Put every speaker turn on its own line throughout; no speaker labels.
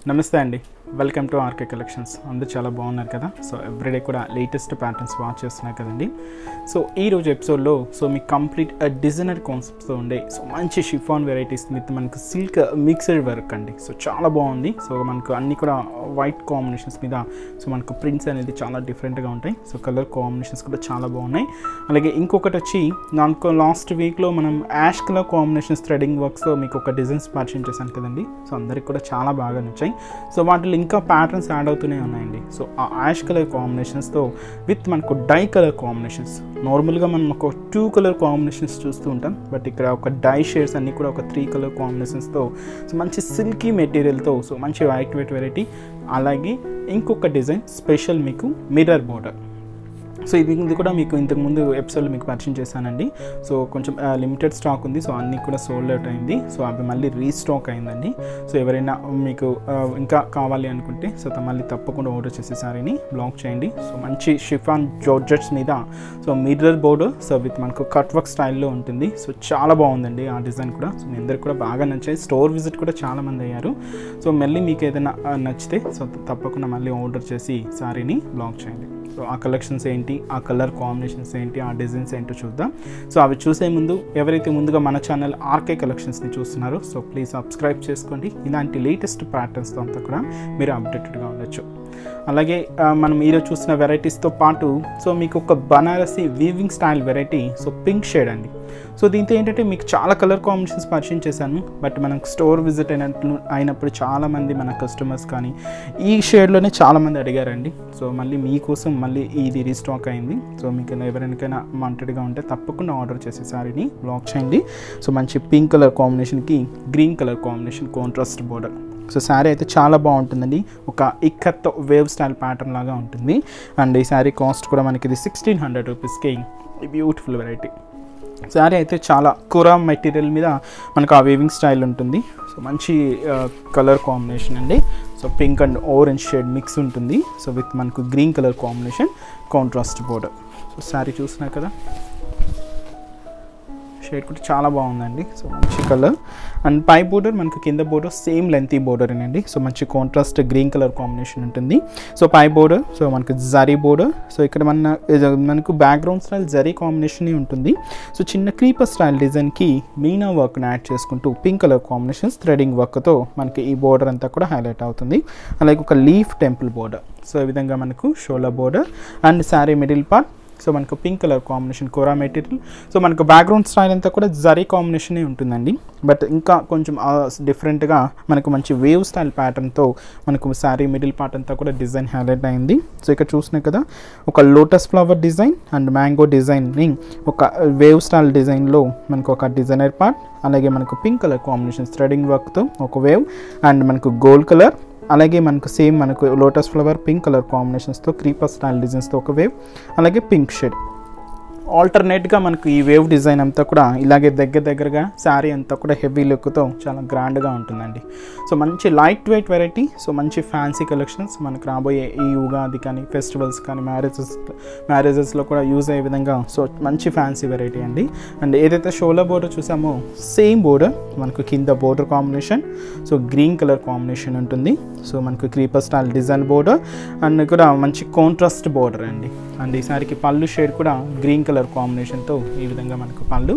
నమస్తే అండి welcome to RK collections అందరూ చాలా బాగున్నారు కదా సో ఎవ్రీడే కూడా లేటెస్ట్ ప్యాటర్న్స్ వాచ్ చేస్తున్నారు కదండి సో ఈ రోజు ఎపిసోడ్లో సో మీకు కంప్లీట్ డిజైనర్ కాన్సెప్ట్స్తో ఉండే సో మంచి షిఫాన్ వెరైటీస్ విత్ మనకు సిల్క్ మిక్సర్ వర్క్ అండి సో చాలా బాగుంది సో మనకు అన్ని కూడా వైట్ కాంబినేషన్స్ మీద సో మనకు ప్రింట్స్ అనేది చాలా డిఫరెంట్గా ఉంటాయి సో కలర్ కాంబినేషన్స్ కూడా చాలా బాగున్నాయి అలాగే ఇంకొకటి వచ్చి నాకు లాస్ట్ వీక్లో మనం యాష్ కలర్ కాంబినేషన్స్ థ్రెడింగ్ వర్క్స్తో మీకు ఒక డిజైన్స్ పరిచయం చేశాను కదండి సో అందరికి కూడా చాలా బాగా నచ్చాయి సో వాటిలో ఇంకా ప్యాటర్న్స్ యాడ్ అవుతూనే ఉన్నాయండి సో ఆ యాష్ కలర్ కాంబినేషన్స్తో విత్ మనకు డై కలర్ కాంబినేషన్స్ నార్మల్గా మనం ఒక టూ కలర్ కాంబినేషన్స్ చూస్తూ ఉంటాం బట్ ఇక్కడ ఒక డై షేడ్స్ అన్నీ కూడా ఒక త్రీ కలర్ కాంబినేషన్స్తో సో మంచి సిల్కీ మెటీరియల్తో సో మంచి వైట్ వెయిట్ వెరైటీ అలాగే ఇంకొక డిజైన్ స్పెషల్ మీకు మిర్రర్ బోర్డర్ సో ఇది ఇది కూడా మీకు ఇంతకుముందు ఎపిసోడ్లో మీకు పరిచయం చేశానండి సో కొంచెం లిమిటెడ్ స్టాక్ ఉంది సో అన్నీ కూడా సోల్డ్ అవుట్ అయింది సో అవి మళ్ళీ రీస్టాక్ అయిందండి సో ఎవరైనా మీకు ఆ, ఇంకా కావాలి అనుకుంటే సో త- మళ్ళీ తప్పకుండా ఆర్డర్ చేసేసారని బ్లాక్ చేయండి సో మంచి షిఫాన్ జోర్జెట్స్ మీద so mirror board so with మనకు కట్ వర్క్ స్టైల్లో ఉంటుంది సో చాలా బాగుందండి ఆ డిజైన్ కూడా సో మీ అందరికి కూడా బాగా నచ్చాయి స్టోర్ విజిట్ కూడా చాలా మంది అయ్యారు సో మళ్ళీ మీకు ఏదైనా ఆ, నచ్చితే సో తప్పకుండా మళ్ళీ ఆర్డర్ చేసి సారీని బ్లాక్ చేయండి సో ఆ కలెక్షన్స్ ఏంటి ఆ కలర్ కాంబినేషన్స్ ఏంటి ఆ డిజైన్స్ ఏంటో చూద్దాం సో అవి చూసే ముందు ఎవరైతే ముందుగా మన ఛానల్ ఆర్కే కలెక్షన్స్ని చూస్తున్నారో సో ప్లీజ్ సబ్స్క్రైబ్ చేసుకోండి ఇలాంటి లేటెస్ట్ ప్యాటర్న్స్తో అంతా కూడా మీరు అప్డేటెడ్గా ఉండొచ్చు అలాగే ఆ, మనం ఈరోజు చూసిన వెరైటీస్తో పాటు సో మీకు ఒక Banarasi weaving style variety so pink shade అండి సో దీంతో ఏంటంటే మీకు చాలా కలర్ కాంబినేషన్స్ పరిచయం చేశాను బట్ మనం స్టోర్ విజిట్ అయినట్లు అయినప్పుడు చాలామంది మన కస్టమర్స్ కానీ ఈ షేడ్లోనే చాలామంది అడిగారండి సో మళ్ళీ మీకోసం మళ్ళీ ఇది రీస్టాక్ అయింది సో మీకు ఎవరికైనా వాంటెడ్గా ఉంటే తప్పకుండా ఆర్డర్ చేసే సారీని బ్లాక్ చేయండి సో మంచి పింక్ కలర్ కాంబినేషన్కి green colour combination contrast border so sari అయితే చాలా బాగుంటుందండి ఒక ఇక్కత్ వేవ్ స్టైల్ ప్యాటర్న్ లాగా ఉంటుంది అండ్ ఈ శారీ కాస్ట్ కూడా మనకి ఇది సిక్స్టీన్ హండ్రెడ్ రూపీస్కి బ్యూటిఫుల్ వెరైటీ శారీ అయితే చాలా కురా మెటీరియల్ మీద మనకు ఆ వేవింగ్ స్టైల్ ఉంటుంది సో మంచి కలర్ కాంబినేషన్ అండి so pink and orange shade mix ఉంటుంది సో విత్ మనకు green colour combination contrast border so sari చూసినా కదా షేడ్ కూడా చాలా బాగుందండి సో మంచి కలర్ అండ్ పై బోర్డర్ మనకు కింద బోర్డర్ సేమ్ లెంతీ బోర్డర్ అండి సో మంచి కాంట్రాస్ట్ గ్రీన్ కలర్ కాంబినేషన్ ఉంటుంది సో పై బోర్డర్ సో మనకు జరీ బోర్డర్ సో ఇక్కడ మన ఇది మనకు బ్యాక్గ్రౌండ్ స్టైల్ జరీ కాంబినేషన్ ఉంటుంది సో చిన్న క్రీపర్ స్టైల్ డిజైన్కి మీనా వర్క్ని యాడ్ చేసుకుంటూ పింక్ కలర్ కాంబినేషన్స్ థ్రెడింగ్ వర్క్తో మనకి ఈ బోర్డర్ అంతా కూడా హైలైట్ అవుతుంది అలాగే ఒక లీఫ్ టెంపుల్ బోర్డర్ సో ఈ విధంగా మనకు షోలా border and sari middle part so మనకు pink colour combination kora material so మనకు బ్యాక్గ్రౌండ్ స్టైల్ అంతా కూడా జరీ కాంబినేషనే ఉంటుందండి బట్ ఇంకా కొంచెం డిఫరెంట్గా మనకు మంచి వేవ్ స్టైల్ ప్యాటర్న్తో మనకు శారీ మిడిల్ పార్ట్ అంతా కూడా డిజైన్ హైలైట్ అయింది సో ఇక్కడ చూసినా కదా ఒక lotus flower design and mango డిజైన్ని ఒక వేవ్ స్టైల్ డిజైన్లో మనకు ఒక డిజైనర్ పార్ట్ అలాగే మనకు పింక్ కలర్ కాంబినేషన్ థ్రెడింగ్ వర్క్తో ఒక వేవ్ అండ్ మనకు గోల్డ్ కలర్ అలాగే మనకు సేమ్ మనకు లోటస్ ఫ్లవర్ పింక్ కలర్ కాంబినేషన్స్తో క్రీపర్ స్టైల్ డిజైన్స్తో ఒక వేవ్ అలాగే పింక్ షేడ్ ఆల్టర్నేట్గా మనకు ఈ వేవ్ డిజైన్ అంతా కూడా ఇలాగే దగ్గర దగ్గరగా శారీ అంతా కూడా హెవీ లుక్తో చాలా గ్రాండ్గా ఉంటుందండి సో మంచి లైట్ వెయిట్ వెరైటీ సో మంచి ఫ్యాన్సీ కలెక్షన్స్ మనకు రాబోయే ఈ ఉగాది కానీ ఫెస్టివల్స్ కానీ మ్యారేజెస్ మ్యారేజెస్లో కూడా యూజ్ అయ్యే విధంగా సో మంచి ఫ్యాన్సీ వెరైటీ అండి అండ్ ఏదైతే షోలా బోర్డర్ చూసామో సేమ్ బోర్డర్ మనకు కింద border combination so green colour combination ఉంటుంది సో మనకు creeper style design border and కూడా మంచి కాంట్రాస్ట్ బోర్డర్ అండి అండ్ ఈ సారికి పళ్ళు షేడ్ కూడా గ్రీన్ కలర్ కాంబినేషన్తో ఈ విధంగా మనకు పళ్ళు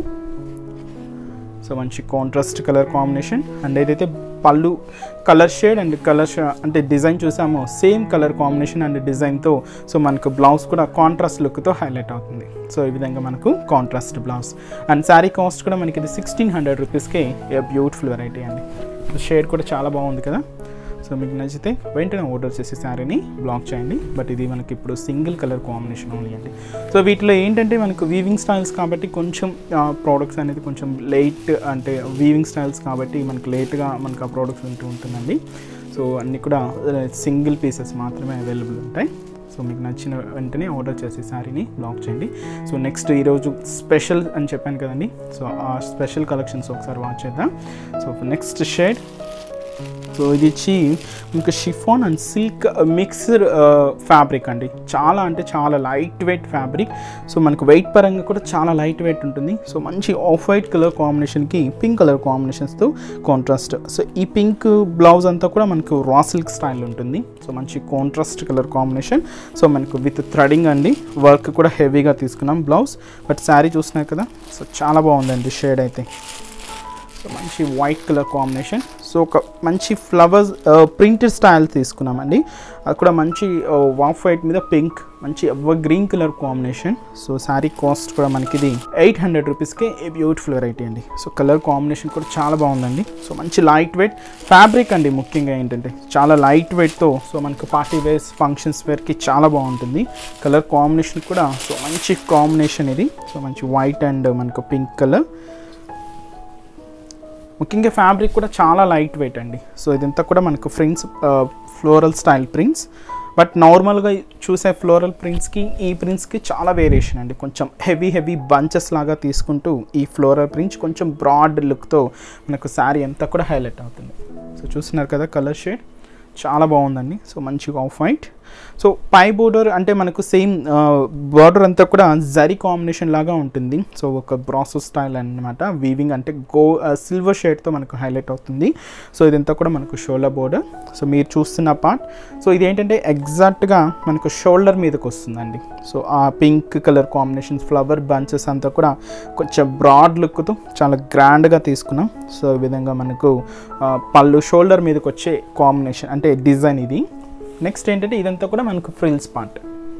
సో మంచి కాంట్రాస్ట్ కలర్ కాంబినేషన్ అండ్ ఏదైతే పళ్ళు కలర్ షేడ్ అండ్ కలర్ అంటే డిజైన్ చూసామో సేమ్ కలర్ కాంబినేషన్ అండ్ డిజైన్తో సో మనకు బ్లౌజ్ కూడా కాంట్రాస్ట్ లుక్తో హైలైట్ అవుతుంది సో ఈ విధంగా మనకు contrast blouse and sari cost కూడా మనకి ఇది సిక్స్టీన్ హండ్రెడ్ రూపీస్కి బ్యూటిఫుల్ వెరైటీ అండి షేడ్ కూడా చాలా బాగుంది కదా సో మీకు నచ్చితే వెంటనే ఆర్డర్ చేసి శారీని బ్లాక్ చేయండి బట్ ఇది మనకి ఇప్పుడు సింగిల్ కలర్ కాంబినేషన్ ఓన్లీ అండి సో వీటిలో ఏంటంటే మనకు వీవింగ్ స్టైల్స్ కాబట్టి కొంచెం ప్రోడక్ట్స్ అనేది కొంచెం లేట్ అంటే వీవింగ్ స్టైల్స్ కాబట్టి మనకు లేట్గా మనకు ఆ ప్రోడక్ట్స్ ఉంటూ ఉంటుందండి సో అన్నీ కూడా సింగిల్ పీసెస్ మాత్రమే అవైలబుల్ ఉంటాయి సో మీకు నచ్చిన వెంటనే ఆర్డర్ చేసి శారీని బ్లాక్ చేయండి సో నెక్స్ట్ ఈరోజు స్పెషల్ అని చెప్పాను కదండి సో ఆ స్పెషల్ కలెక్షన్స్ ఒకసారి వాచ్ చేద్దాం సో నెక్స్ట్ షేడ్ సో ఇది ఇచ్చి మీకు chiffon and silk mixed fabric అండి చాలా అంటే చాలా లైట్ వెయిట్ ఫ్యాబ్రిక్ సో మనకు వెయిట్ పరంగా కూడా చాలా లైట్ వెయిట్ ఉంటుంది సో మంచి ఆఫ్ వైట్ కలర్ కాంబినేషన్కి పింక్ కలర్ కాంబినేషన్స్తో కాంట్రాస్ట్ సో ఈ పింక్ బ్లౌజ్ అంతా కూడా మనకు రా సిల్క్ స్టైల్ ఉంటుంది సో మంచి కాంట్రాస్ట్ కలర్ కాంబినేషన్ సో మనకు విత్ థ్రెడింగ్ అండి వర్క్ కూడా హెవీగా తీసుకున్నాం బ్లౌజ్ బట్ శారీ చూసినారు కదా సో చాలా బాగుందండి షేడ్ అయితే సో మంచి వైట్ కలర్ కాంబినేషన్ సో ఒక మంచి ఫ్లవర్స్ ప్రింటెడ్ స్టైల్ తీసుకున్నామండి అది కూడా మంచి వాఫ్ వైట్ మీద పింక్ మంచి evergreen colour combination so sari cost కూడా మనకి ఇది ఎయిట్ హండ్రెడ్ రూపీస్కి ఏ బ్యూటిఫుల్ వెరైటీ అండి సో కలర్ కాంబినేషన్ కూడా చాలా బాగుందండి సో మంచి లైట్ వెయిట్ ఫ్యాబ్రిక్ అండి ముఖ్యంగా ఏంటంటే చాలా లైట్ వెయిట్తో సో మనకు పార్టీ వేర్స్ ఫంక్షన్స్ వేర్కి చాలా బాగుంటుంది కలర్ కాంబినేషన్ కూడా సో మంచి కాంబినేషన్ ఇది సో మంచి వైట్ అండ్ మనకు పింక్ కలర్ ముఖ్యంగా ఫ్యాబ్రిక్ కూడా చాలా లైట్ వెయిట్ అండి సో ఇదంతా కూడా మనకు prints floral style prints but నార్మల్గా చూసే ఫ్లోరల్ ప్రింట్స్కి ఈ ప్రింట్స్కి చాలా వేరియేషన్ అండి కొంచెం హెవీ హెవీ బంచెస్ లాగా తీసుకుంటూ ఈ ఫ్లోరల్ ప్రింట్స్ కొంచెం బ్రాడ్ లుక్తో మనకు శారీ అంతా కూడా హైలైట్ అవుతుంది సో చూస్తున్నారు కదా కలర్ షేడ్ చాలా బాగుందండి సో మంచిగా ఆఫ్ వైట్ సో పై బోర్డర్ అంటే మనకు సేమ్ బార్డర్ అంతా కూడా జరీ కాంబినేషన్ లాగా ఉంటుంది సో ఒక బ్రాసో స్టైల్ అన్నమాట వీవింగ్ అంటే గో సిల్వర్ షేడ్తో మనకు హైలైట్ అవుతుంది సో ఇదంతా కూడా మనకు షోల్డర్ బోర్డర్ సో మీరు చూస్తున్న పార్ట్ సో ఇది ఏంటంటే ఎగ్జాక్ట్గా మనకు షోల్డర్ మీదకి వస్తుందండి సో ఆ pink colour combination flower bunches అంతా కూడా కొంచెం బ్రాడ్ లుక్తో చాలా గ్రాండ్గా తీసుకున్నాం సో ఈ విధంగా మనకు ఆ, పళ్ళు షోల్డర్ మీదకి వచ్చే కాంబినేషన్ అంటే డిజైన్ ఇది నెక్స్ట్ ఏంటంటే ఇదంతా కూడా మనకు ఫ్రిల్స్ పార్ట్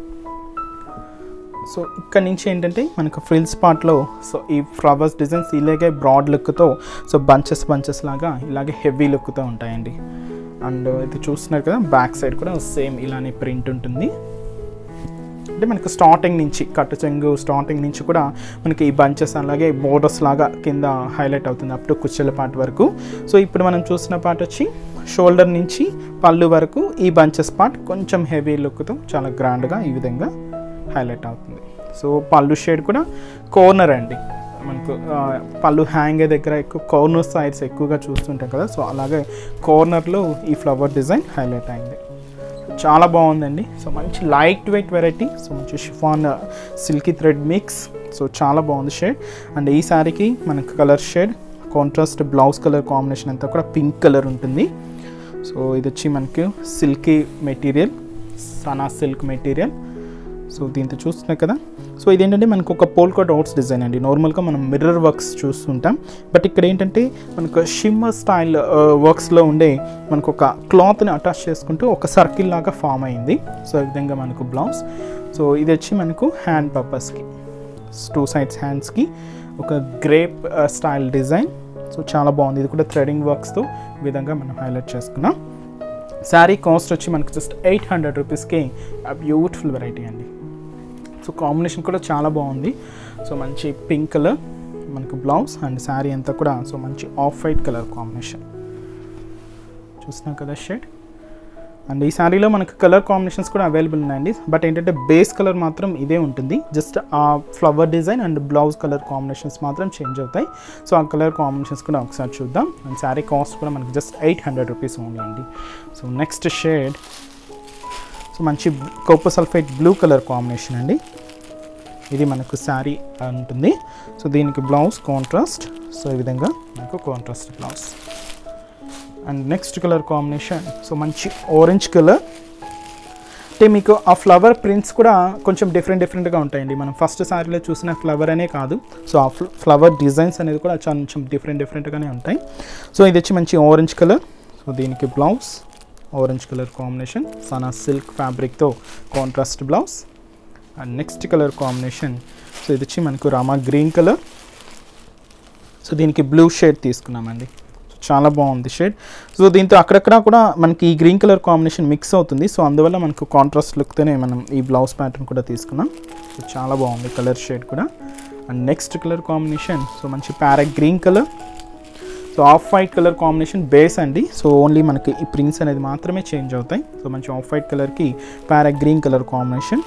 సో ఇక్కడ నుంచి ఏంటంటే మనకు ఫ్రిల్స్ పార్ట్లో సో ఈ ఫ్లవర్స్ డిజైన్స్ ఇలాగే బ్రాడ్ లుక్తో సో బంచెస్ బంచెస్ లాగా ఇలాగే హెవీ లుక్తో ఉంటాయండి అండ్ ఇది చూస్తున్నారు కదా బ్యాక్ సైడ్ కూడా సేమ్ ఇలానే ప్రింట్ ఉంటుంది అంటే మనకు స్టార్టింగ్ నుంచి కట్టు చెంగు స్టార్టింగ్ నుంచి కూడా మనకి ఈ బంచెస్ అలాగే బోర్డర్స్ లాగా కింద హైలైట్ అవుతుంది అప్ టు కుచ్చెల పార్ట్ వరకు సో ఇప్పుడు మనం చూసిన పార్ట్ వచ్చి షోల్డర్ నుంచి పళ్ళు వరకు ఈ బంచెస్ పార్ట్ కొంచెం హెవీ లుక్తో చాలా గ్రాండ్గా ఈ విధంగా హైలైట్ అవుతుంది సో పళ్ళు షేడ్ కూడా కార్నర్ అండి మనకు ఆ, పళ్ళు హ్యాంగ్ దగ్గర ఎక్కువ కార్నర్ సైడ్స్ ఎక్కువగా చూస్తుంటాం కదా సో అలాగే కార్నర్లో ఈ ఫ్లవర్ డిజైన్ హైలైట్ అయింది చాలా బాగుందండి సో మంచి లైట్ వెయిట్ వెరైటీ సో మంచి chiffon silky thread mix so చాలా బాగుంది షేడ్ అండ్ ఈ శారీకి మనకు colour shade contrast blouse colour combination అంతా కూడా పింక్ కలర్ ఉంటుంది సో ఇది వచ్చి మనకి సిల్కీ మెటీరియల్ సనా సిల్క్ మెటీరియల్ సో దీంతో చూస్తున్నాయి కదా సో ఇదేంటంటే మనకు ఒక పోల్కా డాట్స్ డిజైన్ అండి నార్మల్గా మనం మిర్రర్ వర్క్స్ చూస్తుంటాం బట్ ఇక్కడ ఏంటంటే మనకు షిమ్మర్ స్టైల్ వర్క్స్లో ఉండే మనకు ఒక క్లాత్ని అటాచ్ చేసుకుంటూ ఒక సర్కిల్ లాగా ఫామ్ అయింది సో ఈ విధంగా మనకు బ్లౌజ్ సో ఇది వచ్చి మనకు హ్యాండ్ పర్పస్కి టూ సైడ్స్ హ్యాండ్స్కి ఒక గ్రేప్ స్టైల్ డిజైన్ సో చాలా బాగుంది ఇది కూడా థ్రెడింగ్ వర్క్స్తో ఈ విధంగా మనం హైలైట్ చేసుకున్నాం శారీ కాస్ట్ వచ్చి మనకు జస్ట్ ఎయిట్ హండ్రెడ్ రూపీస్కి బ్యూటిఫుల్ వెరైటీ అండి సో కాంబినేషన్ కూడా చాలా బాగుంది సో మంచి పింక్ కలర్ మనకు బ్లౌజ్ అండ్ శారీ అంతా కూడా సో మంచి ఆఫ్ వైట్ కలర్ కాంబినేషన్ చూస్తున్నాం కదా షేడ్ అండ్ ఈ శారీలో మనకు కలర్ కాంబినేషన్స్ కూడా అవైలబుల్ ఉన్నాయండి బట్ ఏంటంటే బేస్ కలర్ మాత్రం ఇదే ఉంటుంది జస్ట్ ఆ flower design and blouse colour combinations మాత్రం చేంజ్ అవుతాయి సో ఆ కలర్ కాంబినేషన్స్ కూడా ఒకసారి చూద్దాం అండ్ శారీ కాస్ట్ కూడా మనకి just eight hundred rupees only అండి సో నెక్స్ట్ షేడ్ సో మంచి copper sulphate blue colour combination అండి ఇది మనకు శారీ ఉంటుంది సో దీనికి బ్లౌజ్ కాంట్రాస్ట్ సో ఈ విధంగా మనకు contrast blouse and next colour combination so మంచి ఆరెంజ్ కలర్ అంటే మీకు ఆ ఫ్లవర్ ప్రింట్స్ కూడా కొంచెం డిఫరెంట్ డిఫరెంట్గా ఉంటాయండి మనం ఫస్ట్ సారీలో చూసిన ఫ్లవర్ అనే కాదు సో ఆ ఫ్లవర్ డిజైన్స్ అనేది కూడా కొంచెం డిఫరెంట్ డిఫరెంట్గానే ఉంటాయి సో ఇది వచ్చి మంచి ఆరెంజ్ కలర్ సో దీనికి బ్లౌజ్ ఆరెంజ్ కలర్ కాంబినేషన్ సనా సిల్క్ ఫ్యాబ్రిక్తో contrast blouse and next colour combination so ఇది వచ్చి మనకు రామా గ్రీన్ కలర్ సో దీనికి బ్లూ షేడ్ తీసుకున్నామండి చాలా బాగుంది షేడ్ సో దీంతో అక్కడక్కడ కూడా మనకి ఈ గ్రీన్ కలర్ కాంబినేషన్ మిక్స్ అవుతుంది సో అందువల్ల మనకు కాంట్రాస్ట్ లుక్తోనే మనం ఈ బ్లౌజ్ ప్యాటర్న్ కూడా తీసుకున్నాం సో చాలా బాగుంది కలర్ షేడ్ కూడా and next colour combination so మంచి parrot green colour so off white colour combination base అండి సో ఓన్లీ మనకి ఈ ప్రింట్స్ అనేది మాత్రమే చేంజ్ అవుతాయి సో మంచి ఆఫ్ వైట్ కలర్కి parrot green colour combination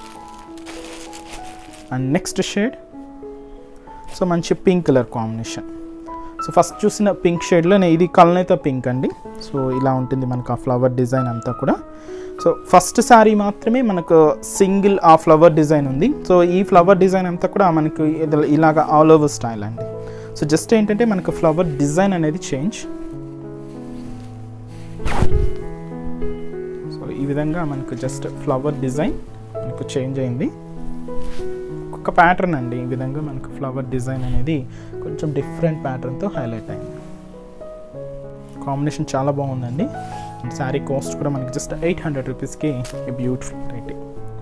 and next shade so మంచి pink colour combination so first చూసిన పింక్ షేడ్లో ఇది కల్నేత పింక్ అండి సో ఇలా ఉంటుంది మనకు ఆ ఫ్లవర్ డిజైన్ అంతా కూడా సో ఫస్ట్ శారీ మాత్రమే మనకు సింగిల్ ఆ ఫ్లవర్ డిజైన్ ఉంది సో ఈ ఫ్లవర్ డిజైన్ అంతా కూడా మనకు ఇది- ఇలాగ ఆల్ ఓవర్ స్టైల్ అండి సో జస్ట్ ఏంటంటే మనకు ఫ్లవర్ డిజైన్ అనేది చేంజ్ సో ఈ విధంగా మనకు జస్ట్ ఫ్లవర్ డిజైన్ మనకు చేంజ్ అయింది ఒక ప్యాటర్న్ అండి ఈ విధంగా మనకు ఫ్లవర్ డిజైన్ అనేది కొంచెం డిఫరెంట్ ప్యాటర్న్తో హైలైట్ అయింది కాంబినేషన్ చాలా బాగుందండి శారీ కాస్ట్ కూడా మనకి జస్ట్ ఎయిట్ హండ్రెడ్ రూపీస్కి బ్యూటిఫుల్ రేటింగ్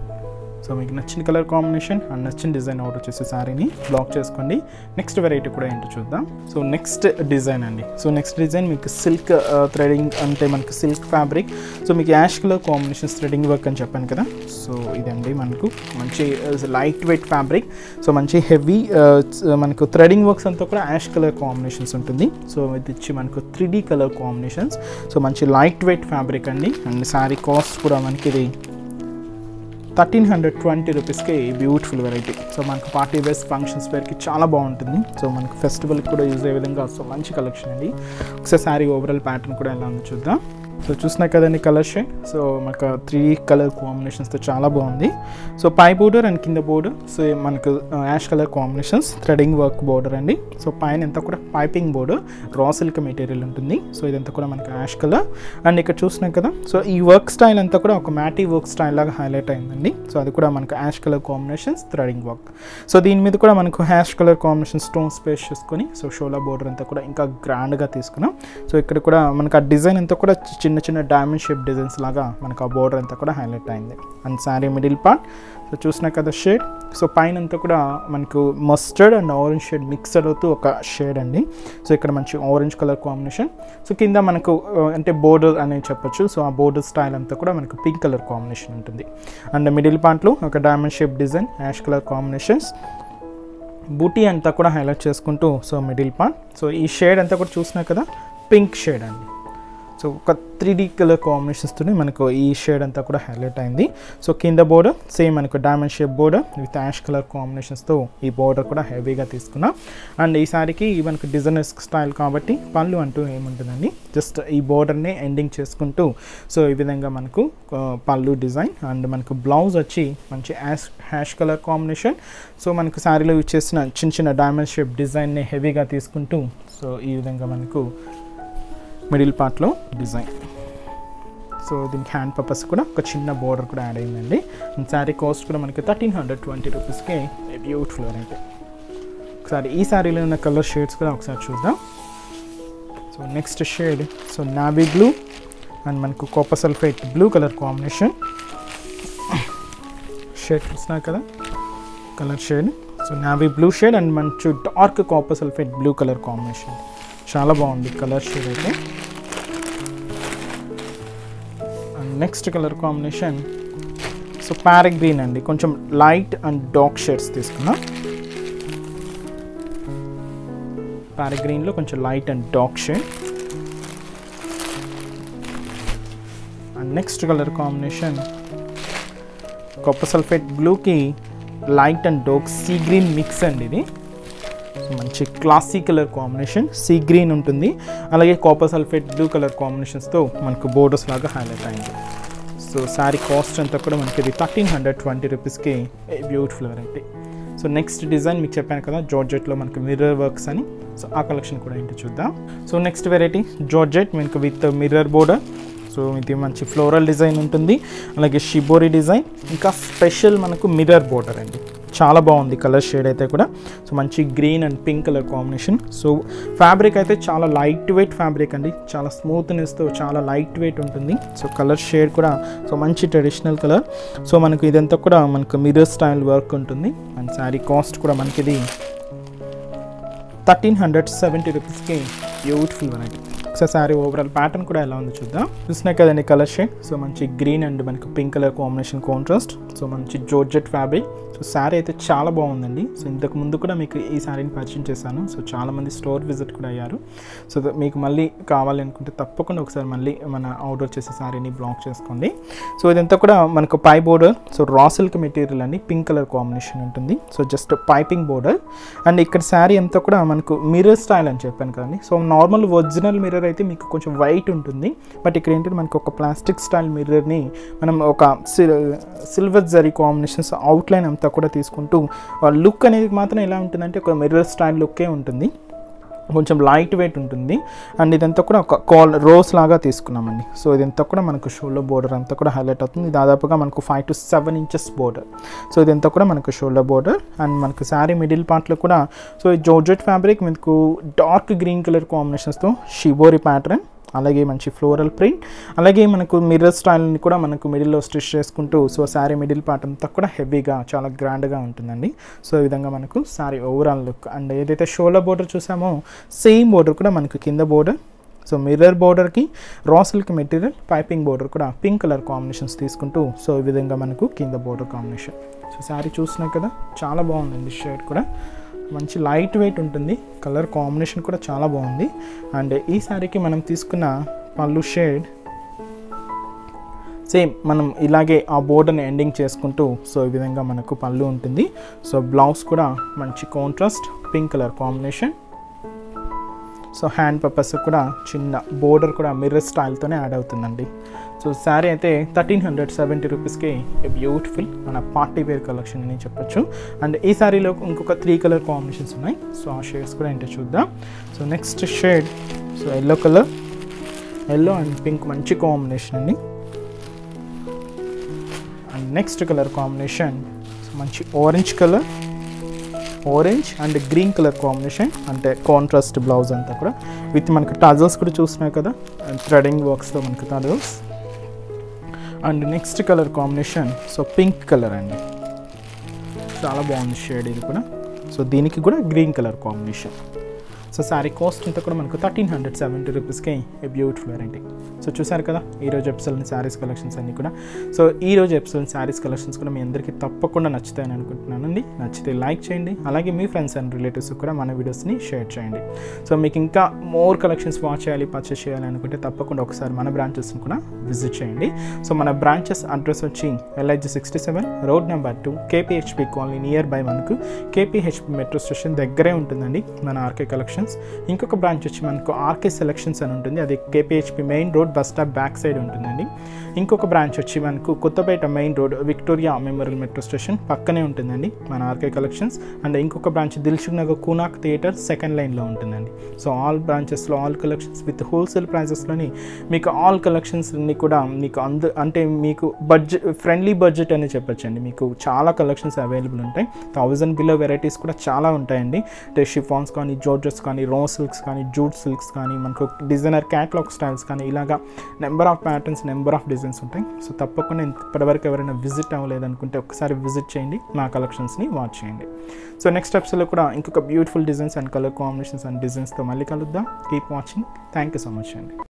సో మీకు నచ్చిన కలర్ కాంబినేషన్ అండ్ నచ్చిన డిజైన్ ఆర్డర్ చేసే శారీని బ్లాక్ చేసుకోండి నెక్స్ట్ వెరైటీ కూడా ఏంటో చూద్దాం సో నెక్స్ట్ డిజైన్ అండి సో నెక్స్ట్ డిజైన్ మీకు సిల్క్ థ్రెడింగ్ అంటే మనకు సిల్క్ ఫ్యాబ్రిక్ సో మీకు ash colour combinations threading work అని చెప్పాను కదా సో ఇదండి మనకు మంచి లైట్ వెయిట్ ఫ్యాబ్రిక్ సో మంచి హెవీ మనకు థ్రెడింగ్ వర్క్స్ అంతా కూడా యాష్ కలర్ కాంబినేషన్స్ ఉంటుంది సో ఇది వచ్చి మనకు three D colour combinations so మంచి లైట్ వెయిట్ ఫ్యాబ్రిక్ అండి అండ్ శారీ కాస్ట్ కూడా మనకి ఇది థర్టీన్ హండ్రెడ్ ట్వంటీ రూపీస్కి బ్యూటిఫుల్ వెరైటీ సో మనకు పార్టీ వేర్స్ ఫంక్షన్స్ వేర్కి చాలా బాగుంటుంది సో మనకు ఫెస్టివల్కి కూడా యూజ్ అయ్యే విధంగా సో మంచి కలెక్షన్ అండి ఒకసారి శారీ ఓవరాల్ ప్యాటర్న్ కూడా ఎలా ఉందో చూద్దాం సో చూసినా కదండి కలర్ షేడ్ సో మనకు త్రీ కలర్ కాంబినేషన్స్తో చాలా బాగుంది సో పై బోర్డర్ అండ్ కింద బోర్డర్ సో మనకు ash colour combinations threading work border అండి సో పైన అంతా కూడా piping border raw silk material ఉంటుంది సో ఇదంతా కూడా మనకు యాష్ కలర్ అండ్ ఇక్కడ చూసినాం కదా సో ఈ వర్క్ స్టైల్ అంతా కూడా ఒక మ్యాటీ వర్క్ స్టైల్ లాగా హైలైట్ అయిందండి సో అది కూడా మనకు ash colour combinations threading work so దీని మీద కూడా మనకు ash colour combination stone space చేసుకొని సో షోలా బోర్డర్ అంతా కూడా ఇంకా గ్రాండ్గా తీసుకున్నాం సో ఇక్కడ కూడా మనకు ఆ డిజైన్ అంతా కూడా చిన్న చిన్న డైమండ్ షేప్ డిజైన్స్ లాగా మనకు ఆ బోర్డర్ అంతా కూడా హైలైట్ అయింది and sari middle part so చూసినా కదా షేడ్ సో పైన అంతా కూడా మనకు mustard and orange shade mixer అవుతూ ఒక షేడ్ అండి సో ఇక్కడ మంచి ఆరెంజ్ కలర్ కాంబినేషన్ సో కింద మనకు ఆ, అంటే బోర్డర్ అనేది చెప్పొచ్చు సో ఆ బోర్డర్ స్టైల్ అంతా కూడా మనకు పింక్ కలర్ కాంబినేషన్ ఉంటుంది అండ్ మిడిల్ పార్ట్లో ఒక diamond shape design ash colour combinations buti అంతా కూడా హైలైట్ చేసుకుంటూ సో మిడిల్ పార్ట్ సో ఈ షేడ్ అంతా కూడా చూసినా కదా పింక్ షేడ్ అండి సో ఒక త్రీ డీ కలర్ కాంబినేషన్స్తోనే మనకు ఈ షేడ్ అంతా కూడా హైలైట్ అయింది సో కింద బోర్డర్ సేమ్ మనకు diamond shape border with ash colour కాంబినేషన్స్తో ఈ బోర్డర్ కూడా హెవీగా తీసుకున్నాం అండ్ ఈ సారికి మనకు డిజైనర్ స్టైల్ కాబట్టి పళ్ళు అంటూ ఏముంటుందండి జస్ట్ ఈ బోర్డర్ని ఎండింగ్ చేసుకుంటూ సో ఈ విధంగా మనకు ఆ, పళ్ళు డిజైన్ అండ్ మనకు బ్లౌజ్ వచ్చి మంచి ash ash colour combination so మనకు శారీలో యూజ్ చేసిన చిన్న చిన్న డైమండ్ షేప్ డిజైన్ని హెవీగా తీసుకుంటూ సో ఈ విధంగా మనకు మిడిల్ పార్ట్లో డిజైన్ సో దీనికి హ్యాండ్ పర్పస్ కూడా ఒక చిన్న బోర్డర్ కూడా యాడ్ అయిందండి శారీ కాస్ట్ కూడా మనకి థర్టీన్ హండ్రెడ్ ట్వంటీ రూపీస్కి బ్యూటిఫుల్ అయితే ఒకసారి ఈ శారీలో ఉన్న కలర్ షేడ్స్ కూడా ఒకసారి చూద్దాం so next shade so navy blue and మనకు copper sulphate blue colour combination shade చూస్తున్నారు కదా colour shade so navy blue shade and మంచి dark copper sulphate blue colour combination చాలా బాగుంది కలర్ షేడ్ అయితే and next colour combination so parrot green అండి కొంచెం light and dark shades తీసుకున్నా parrot గ్రీన్లో కొంచెం light and dark shade and next colour combination copper sulphate బ్లూకి light and dark sea green mix అండి ఇది సో మంచి classy colour combination sea green ఉంటుంది అలాగే కాపర్ సల్ఫేట్ బ్లూ కలర్ కాంబినేషన్స్తో మనకు బోర్డర్స్ లాగా హైలైట్ అయింది సో శారీ కాస్ట్ అంతా కూడా మనకి ఇది థర్టీన్ హండ్రెడ్ ట్వంటీ రూపీస్కి beautiful variety so next design మీకు చెప్పాను కదా జార్జెట్లో మనకు మిర్రర్ వర్క్స్ అని సో ఆ కలెక్షన్ కూడా ఏంటో చూద్దాం సో నెక్స్ట్ వెరైటీ జార్జెట్ మనకు విత్ మిర్రర్ బోర్డర్ సో ఇది మంచి ఫ్లోరల్ డిజైన్ ఉంటుంది అలాగే షిబోరి డిజైన్ ఇంకా స్పెషల్ మనకు మిర్రర్ బోర్డర్ అండి చాలా బాగుంది కలర్ షేడ్ అయితే కూడా సో మంచి green and pink colour combination so fabric అయితే చాలా లైట్ వెయిట్ ఫ్యాబ్రిక్ అండి చాలా స్మూత్నెస్తో చాలా లైట్ వెయిట్ ఉంటుంది సో కలర్ షేడ్ కూడా సో మంచి ట్రెడిషనల్ కలర్ సో మనకు ఇదంతా కూడా మనకు మిర్రర్ స్టైల్ వర్క్ ఉంటుంది అండ్ శారీ కాస్ట్ కూడా మనకి ఇది థర్టీన్ హండ్రెడ్ సెవెంటీ రూపీస్కి beautiful variety so sari overall pattern కూడా ఎలా ఉందో చూద్దాం చూసినా కదండి కలర్ షేడ్ సో మంచి గ్రీన్ అండ్ మనకి pink colour combination contrast so మంచి జోర్జెట్ ఫ్యాబ్రిక్ సో శారీ అయితే చాలా బాగుందండి సో ఇంతకు ముందు కూడా మీకు ఈ శారీని పరిచయం చేశాను సో చాలామంది స్టోర్ విజిట్ కూడా అయ్యారు సో ద- మీకు మళ్ళీ కావాలి అనుకుంటే తప్పకుండా ఒకసారి మళ్ళీ మన ఆర్డర్ చేసే శారీని బ్లాక్ చేసుకోండి సో ఇదంతా కూడా మనకు పై border so raw silk material అండి పింక్ కలర్ కాంబినేషన్ ఉంటుంది so just piping border and ఇక్కడ శారీ అంతా కూడా మనకు మిర్రర్ స్టైల్ అని చెప్పాను కదండి సో నార్మల్ ఒరిజినల్ మిర్రర్ అయితే మీకు కొంచెం వైట్ ఉంటుంది బట్ ఇక్కడ ఏంటంటే మనకు ఒక ప్లాస్టిక్ స్టైల్ మిర్రర్ని మనం ఒక సిల్వర్ జరీ కాంబినేషన్స్ అవుట్లైన్ అంతా కూడా తీసుకుంటూ లుక్ అనేది మాత్రం ఎలా ఉంటుందంటే ఒక మిర్రర్ స్టైల్ లుక్కే ఉంటుంది కొంచెం లైట్ వెయిట్ ఉంటుంది అండ్ ఇదంతా కూడా ఒక కాల్ రోస్ లాగా తీసుకున్నామండి సో ఇదంతా కూడా మనకు షోల్డర్ బోర్డర్ అంతా కూడా హైలైట్ అవుతుంది దాదాపుగా మనకు five to seven inches border so ఇదంతా కూడా మనకు షోల్డర్ బోర్డర్ అండ్ మనకు శారీ మిడిల్ పార్ట్లో కూడా సో ఈ జోర్జెట్ ఫ్యాబ్రిక్ మీకు డార్క్ గ్రీన్ కలర్ కాంబినేషన్స్తో షిబోరి ప్యాటర్న్ అలాగే మంచి ఫ్లోరల్ ప్రింట్ అలాగే మనకు మిర్రర్ స్టైల్ని కూడా మనకు మిడిల్లో స్టిచ్ చేసుకుంటూ సో శారీ మిడిల్ పార్ట్ అంతా కూడా హెవీగా చాలా గ్రాండ్గా ఉంటుందండి సో ఈ విధంగా మనకు శారీ ఓవరాల్ లుక్ అండ్ ఏదైతే షోల్డర్ బోర్డర్ చూసామో సేమ్ బోర్డర్ కూడా మనకు కింద బోర్డర్ సో మిర్రర్ బోర్డర్కి raw silk material piping border కూడా పింక్ కలర్ కాంబినేషన్స్ తీసుకుంటూ సో ఈ విధంగా మనకు కింద బోర్డర్ కాంబినేషన్ సో శారీ చూసినాం కదా చాలా బాగుందండి షర్ట్ కూడా మంచి లైట్ వెయిట్ ఉంటుంది కలర్ కాంబినేషన్ కూడా చాలా బాగుంది అండ్ ఈ శారీకి మనం తీసుకున్న పళ్ళు షేడ్ సేమ్ మనం ఇలాగే ఆ బోర్డర్ని ఎండింగ్ చేసుకుంటూ సో ఈ విధంగా మనకు పళ్ళు ఉంటుంది సో బ్లౌజ్ కూడా మంచి contrast pink colour combination so hand purpose కూడా చిన్న బోర్డర్ కూడా మిర్రర్ స్టైల్తోనే యాడ్ అవుతుందండి సో శారీ అయితే థర్టీన్ హండ్రెడ్ సెవెంటీ రూపీస్కి బ్యూటిఫుల్ మన పార్టీ వేర్ కలెక్షన్ అని చెప్పొచ్చు అండ్ ఈ శారీలో ఇంకొక త్రీ కలర్ కాంబినేషన్స్ ఉన్నాయి సో ఆ షేడ్స్ కూడా ఏంటో చూద్దాం so next shade so yellow colour yellow and pink మంచి కాంబినేషన్ అండి అండ్ నెక్స్ట్ కలర్ కాంబినేషన్ మంచి orange colour orange and green colour combination అంటే కాంట్రాస్ట్ బ్లౌజ్ అంతా కూడా విత్ మనకి టజల్స్ కూడా చూసినాయి కదా అండ్ థ్రెడింగ్ వర్క్స్తో మనకి tassels and next colour combination so pink colour అండి చాలా బాగుంది షేడ్ ఇది కూడా సో దీనికి కూడా green colour combination so sari cost అంతా కూడా మనకు థర్టీన్ హండ్రెడ్ సెవెంటీ రూపీస్కి ఏ బ్యూటిఫుల్ వెరైటీ సో చూసారు కదా ఈరోజు ఎపిసోడ్ శారీస్ కలెక్షన్స్ అన్నీ కూడా సో ఈ రోజు ఎపిసోడ్ శారీస్ కలెక్షన్స్ కూడా మీ అందరికీ తప్పకుండా నచ్చుతాయని అనుకుంటున్నానండి నచ్చితే లైక్ చేయండి అలాగే మీ ఫ్రెండ్స్ అండ్ రిలేటివ్స్ కూడా మన వీడియోస్ని షేర్ చేయండి సో మీకు ఇంకా మోర్ కలెక్షన్స్ వాచ్ చేయాలి పర్చేస్ చేయాలి అనుకుంటే తప్పకుండా ఒకసారి మన బ్రాంచెస్ని కూడా విజిట్ చేయండి సో మన బ్రాంచెస్ అడ్రస్ వచ్చి LIG sixty seven road number two KPHB colony near by మనకు కేపీహెచ్పి మెట్రో స్టేషన్ దగ్గరే ఉంటుందండి మన ఆర్కే కలెక్షన్స్ ఇంకొక బ్రాంచ్ వచ్చి మనకు ఆర్కే సెలెక్షన్స్ అని ఉంటుంది అది KPHB main road bus stop back side ఉంటుందండి ఇంకొక బ్రాంచ్ వచ్చి మనకు Kothapet main road Victoria Memorial metro station పక్కనే ఉంటుందండి మన ఆర్కే కలెక్షన్స్ అండ్ ఇంకొక branch Dilsukhnagar Konark theatre second లైన్లో ఉంటుందండి సో ఆల్ బ్రాంచెస్లో ఆల్ కలెక్షన్స్ విత్ హోల్సేల్ ప్రైజెస్లోని మీకు ఆల్ కలెక్షన్స్ని కూడా మీకు అంద అంటే మీకు బడ్జెట్ ఫ్రెండ్లీ బడ్జెట్ అని చెప్పొచ్చండి మీకు చాలా కలెక్షన్స్ అవైలబుల్ ఉంటాయి థౌజండ్ బిలో వెరైటీస్ కూడా చాలా ఉంటాయండి అంటే షిఫాన్స్ కానీ జోర్జెస్ కానీ రా సిల్క్స్ కానీ జూట్ సిల్క్స్ కానీ మనకు డిజైనర్ క్యాట్లాగ్ స్టైల్స్ కానీ ఇలాగా number of patterns number of designs ఉంటాయి సో తప్పకుండా ఇప్పటివరకు ఎవరైనా విజిట్ అవ్వలేదు అనుకుంటే ఒకసారి విజిట్ చేయండి నా కలెక్షన్స్ని వాచ్ చేయండి సో నెక్స్ట్ ఎపిసోడ్లో కూడా ఇంకొక beautiful designs and colour combinations and డిజైన్స్తో మళ్ళీ కలుద్దాం keep watching thank you so much అండి